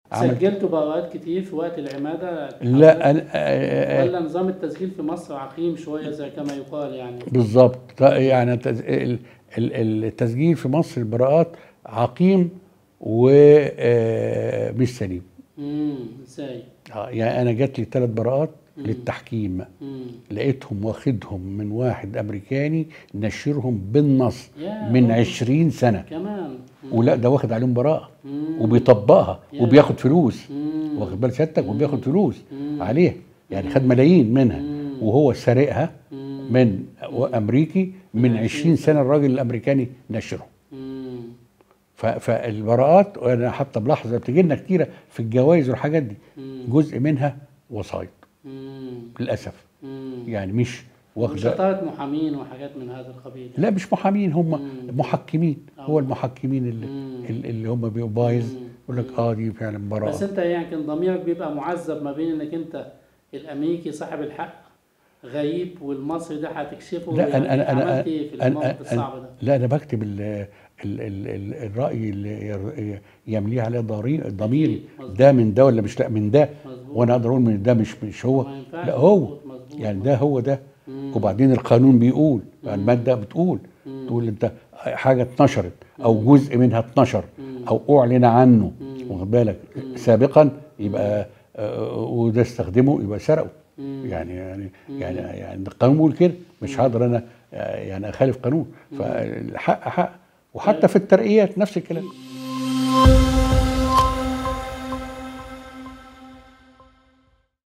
عملت سجلتوا بأوقات كتير في وقت العمادة لا أنا آه، آه، ولا نظام التسجيل في مصر عقيم شوية زي كما يقال يعني بالظبط ط- يعني التز- ال- ال- التسجيل في مصر البراءات عقيم ومش سليم امم ازاي؟ آه، يعني انا جات لي ثلاث براءات للتحكيم امم لقيتهم واخدهم من واحد امريكاني نشرهم بالنص يا من الله. عشرين سنه كمان ولا ده واخد عليهم براءه مم. وبيطبقها يا. وبياخد فلوس مم. واخد بال سيادتك وبياخد فلوس مم. عليها يعني خد ملايين منها مم. وهو سارقها مم. من امريكي من 20 سنه الراجل الامريكاني نشره مم. ف- فالبراءات وانا حتى بلاحظ بتجي لنا كتيره في الجوائز والحاجات دي مم. جزء منها وسايط مم. للاسف مم. يعني مش واخده وشطارة محامين وحاجات من هذا القبيل لا مش محامين هم مم. محكمين هو آه. المحكمين اللي, مم. اللي هم بيبقوا بايظ مم. يقول لك اه دي فعلا بس براءه انت يعني كان ضميرك بيبقى معذب ما بين انك انت الامريكي صاحب الحق غريب والمصري ده هتكشفه لا يعني انا انا انا عملت ايه في أنا- الموقف أنا- الصعب ده؟ لا انا بكتب ال ال ال ال الراي اللي ير- يمليه عليه ضري- ضميري مظبوط. ده من ده ولا مش لا من ده مظبوط. وانا اقدر اقول من ده مش مش هو ما ينفعش لا هو مظبوط، مظبوط، يعني ده هو ده مم. وبعدين القانون بيقول الماده بتقول مم. تقول انت حاجه اتنشرت او جزء منها اتنشر مم. او اعلن عنه مم. واخد بالك سابقا يبقى آه، وده استخدمه يبقى سرقه مم. يعني يعني يعني يعني القانون بيقول كده مش هقدر انا آه، يعني اخالف قانون فالحق حق وحتى في الترقيات نفس الكلام